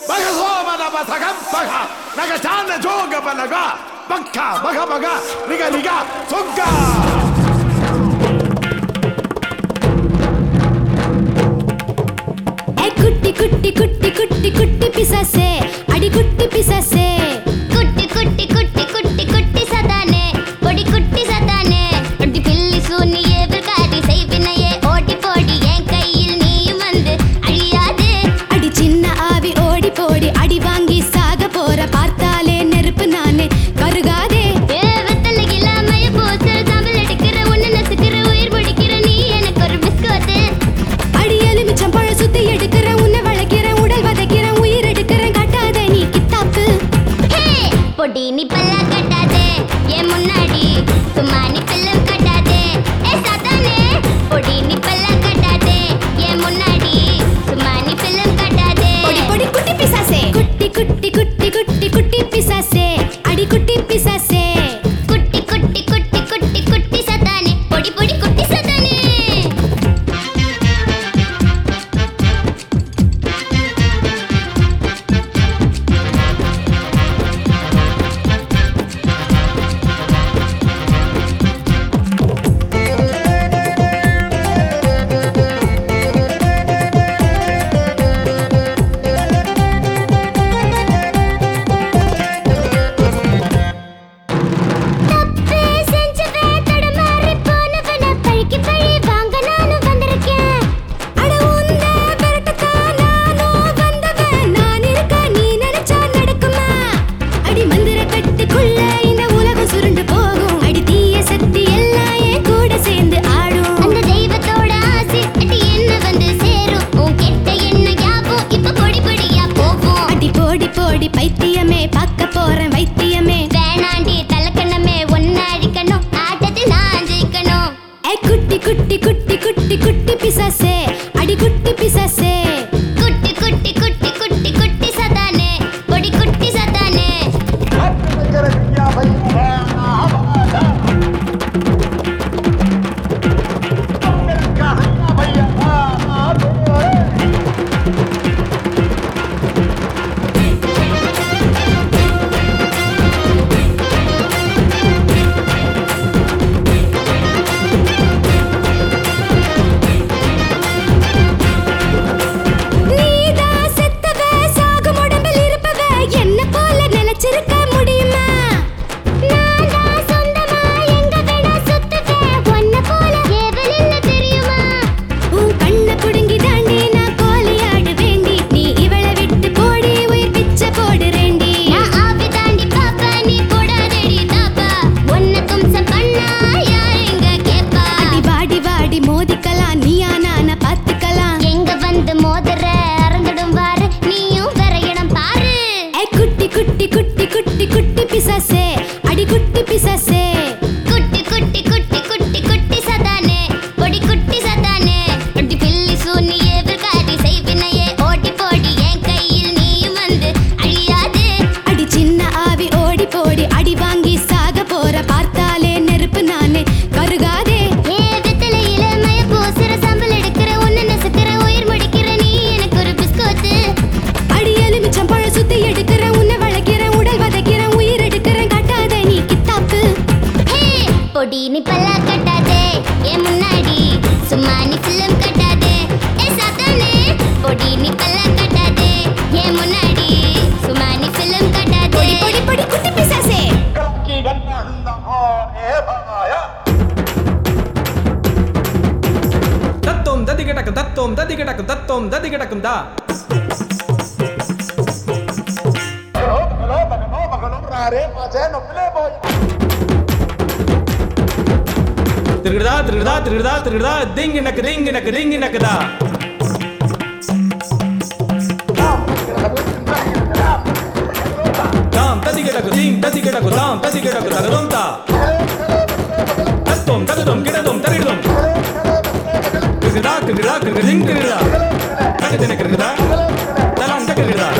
Baga soma na basagam baga. Naga chana joga balaga. Bakka baga baga. Liga liga. Sunga. ஏ குட்டி குட்டி குட்டி குட்டி குட்டி பிசாசே அடி குட்டி பிசாசே குட்டி குட்டி குட்டி குட்டி குட்டி சதானே பொடி குட்டி சதானே ஒட்டி பில்லி சூனியே விற்காதி செய்வினையே ஓட்டி போடி என் கையில் நீயும் வந்து அழியாது அடி சின்ன ஆவி ஓடி போடி அடி வாங்கி சாக போற பார்த்தாலே நெருப்பு நானே கருகாதே ஏ வெத்தலை இல்லாமய போசல் தமிழ் அடிக்கிற உன்னை நசுக்கிற உயிர் முடிக்கிற நீ எனக்கு ஒரு பிஸ்கோத்து அடி எலுமிச்சம் பழ சுத்தி எடுக்கிற உன்னை வளைக்கிற உடல் வதைக்கிற உயிர் எடுக்கிற கட்டாத நீ கித்தாப்பு ஹே பொடி நீ பல்லா கட்டாதே என் முன்னாடி சும்மா நீ பில்லம் கட்டாதே ஏ சதானே பொடி நீ பல்லா கட்டாதே என் முன்னாடி சும்மா நீ பில்லம் கட்டாதே பொடி பொடி குட்டி பிசாசே குட்டி குட்டி குட்டி குட்டி குட்டி பிசாசே அடி குட்டி பிசாசே குட்டி குட்டி குட்டி குட்டி குட்டி சதானே பொடி பொடி குட்டி சதானே தப்பே செஞ்சவே தடுமாறி போனவன பழிக்கு பழி வாங்க நானும் வந்திருக்கேன் அட உன்னை விரட்டத்தான் நானும் வந்தவன். நான் இருக்க நீ நினைச்சா நடக்குமா? அடி மந்திர கட்டுக்குள்ள இந்த உலகம் சுருண்டு போகும். அடி தீய சக்தி எல்லாம் என் கூட சேர்ந்து ஆடும். அந்த தெய்வத்தோட ஆசை அடி என்ன வந்து சேரும் உன் கெட்ட என்ன ஞாபகம் இப்ப பொடி பொடியா போகும் அடி போடி போடி பைத்தியமே பார்க்க போறேன் வைத்தியமே வேணாண்டி தலக்கணமே ஒன்னு அடிக்கணும் ஆட்டத்தில் நான் ஜெயிக்கணும் ஏ குட்டி குட்டி குட்டி குட்டி குட்டி பிசாசே அடி குட்டி பிசாசே குட்டி குட்டி குட்டி குட்டி குட்டி சதானே பொடி குட்டி சதானே நீதான் செத்தவ சாகும் உடம்பில் இருப்பவ என்ன போல நிலைச்சிருக்க முடியுமா நான் தான் சொந்தமா எங்க வேணா சுத்துவேன் உன்னை போல ஏவல் இல்ல தெரியுமா உன் கண்ணை புடுங்கி தாண்டி நான் கோலியாடு வேண்டி நீ இவளை விட்டு போடி உயிர் பிச்சை போடுறேண்டி நான் ஆவி தாண்டி பாப்பா நீ போடாதடி தாப்பா உன்னை தும்சம் பண்ணா யார் எங்க கேப்பா அடி வாடி வாடி மோதிக்கலாம் நீயா நான பார்த்துக்கலாம் எங்க வந்து மோதுற அறந்துடும் வாரு நீயும் வேற இடம் பாரு ஏ குட்டி குட்டி குட்டி குட்டி குட்டி பிசாசே அடி குட்டி பிசாசே குட்டி குட்டி குட்டி குட்டி குட்டி சதானே பொடி குட்டி சதானே ஒட்டி பில்லி சூனியே விற்காதி செய்வினையே ஓட்டி போடி என் கையில் நீயும் வந்து அழியாது அடி சின்ன ஆவி ஓடி போடி அடி வாங்கி சாக போற பார்த்தாலே நெருப்பு நானே கருகாதே ஏ வெத்தலையில மய பூசுற சம்பல் எடுக்கிற உன்னை நசுக்கிற உயிர் முடிக்கிற நீ எனக்கு ஒரு பிஸ்கோத்து அடி எலுமிச்சம் பழ சுத்தி எடுக்கிற உன்னை வளைக்கிற உடல் வதைக்கிற உயிர் எடுக்கிற கட்டாத நீ கித்தாப்பு ஹே பொடி நீ பல்லா கட்டாதே என் முன்னாடி சும்மா நீ ஃபில்லம் கட்டாதே ஏ சதானே பொடி நீ பல்லா கட்டாதே என் முன்னாடி சும்மா நீ ஃபில்லம் கட்டாதே பொடி பொடி பொடி குட்டி பிசாசே தத்தோம் ததி கிடக்கும் தத்தோம் ததி கிடக்கும் தத்தோம் ததி கிடக்கும் தா திருடுதா திருடுதா திருடுதா திருடுதா திங்கு நக்கு ரிங்கு நக்கு ரிங்கு நக்குதா தாம் ததி கிடக்கு திங் ததி கிடக்கு தாம் ததி கிடக்கு தகதோம் தா தத்தோம் தகதோம் கிடதோம் தரிடுதோம் கிருகிடா கிருகிடா கிருகிடிங் கிருகிடா தகதின கிருகிடா தலாம் தகிருகிடா